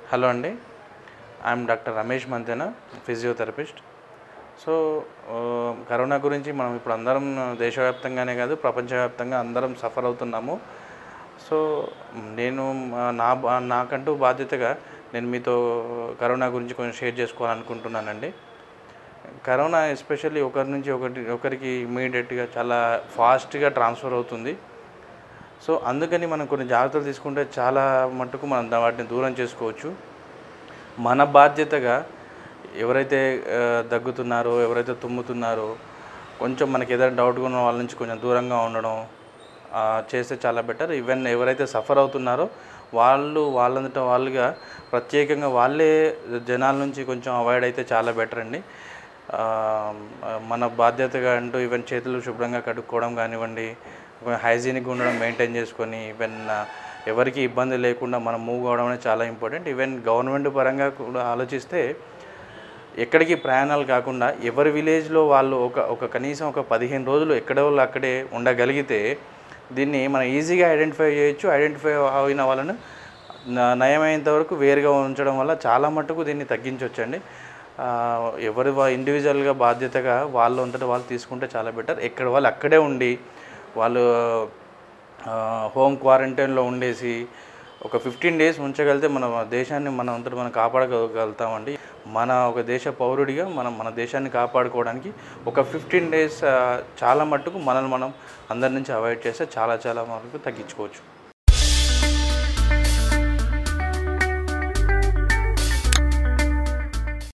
hello అండి I'm doctor Ramesh Mantena physiotherapist so ఆ, corona గురించి మనం ఇప్పుడు అందరం దేశవ్యాప్తంగానే కాదు ప్రపంచవ్యాప్తంగా అందరం సఫర్ అవుతున్నాము సో నేను ఆ, నా బా- నాకంటూ బాధ్యతగా నేను మీతో కరోనా గురించి కొంచెం షేర్ చేసుకోవాలనుకుంటున్నానండి కరోనా ఎస్పెషల్లీ ఒకరి నుంచి ఒకటి ఒకరికి ఇమీడియట్గా చాలా ఫాస్ట్గా ట్రాన్స్ఫర్ అవుతుంది సో అందుకని మనం కొన్ని జాగ్రత్తలు తీసుకుంటే చాలా మట్టుకు మనం దా- వాటిని దూరం చేసుకోవచ్చు మన బాధ్యతగా ఎవరైతే ఆ, దగ్గుతున్నారో ఎవరైతే తుమ్ముతున్నారో కొంచెం మనకి ఏదైనా డౌట్గా ఉన్న వాళ్ళ నుంచి కొంచెం దూరంగా ఉండడం ఆ, చేస్తే చాలా బెటర్ ఈవెన్ ఎవరైతే సఫర్ అవుతున్నారో వాళ్ళు వాళ్ళంతట వాళ్ళుగా ప్రత్యేకంగా వాళ్ళే జనాల నుంచి కొంచెం అవాయిడ్ అయితే చాలా బెటర్ అండి ఆ, మన బాధ్యతగా అంటూ ఈవెన్ చేతులు శుభ్రంగా కడుక్కోవడం కానివ్వండి హైజీనిక్ ఉండడం మెయింటైన్ చేసుకొని ఈవెన్ ఎవరికి ఇబ్బంది లేకుండా మనం మూవ్ కావడం అనేది చాలా ఇంపార్టెంట్ ఈవెన్ గవర్నమెంట్ పరంగా కూడా ఆలోచిస్తే ఎక్కడికి ప్రయాణాలు కాకుండా ఎవరి విలేజ్లో వాళ్ళు ఒక ఒక కనీసం ఒక పదిహేను రోజులు ఎక్కడ వాళ్ళు అక్కడే ఉండగలిగితే దీన్ని మనం ఈజీగా ఐడెంటిఫై చేయొచ్చు ఐడెంటిఫై అయిన వాళ్ళను న- నయమైనంత వరకు వేరుగా ఉంచడం వల్ల చాలా మట్టుకు దీన్ని తగ్గించవచ్చండి ఆ, ఎవరి ఇండివిజువల్గా బాధ్యతగా వాళ్ళు అంతటా వాళ్ళు తీసుకుంటే చాలా బెటర్ ఎక్కడ వాళ్ళు అక్కడే ఉండి వాళ్ళు హోమ్ క్వారంటైన్లో ఉండేసి ఒక ఫిఫ్టీన్ డేస్ ఉంచగలిగితే మన దేశాన్ని మనం అంతటి మనం కాపాడగలుగుతామండి మన ఒక దేశ పౌరుడిగా మనం మన దేశాన్ని కాపాడుకోవడానికి ఒక ఫిఫ్టీన్ డేస్ చాలా మట్టుకు మనల్ని మనం అందరి నుంచి అవాయిడ్ చేస్తే చాలా చాలా మనకు తగ్గించుకోవచ్చు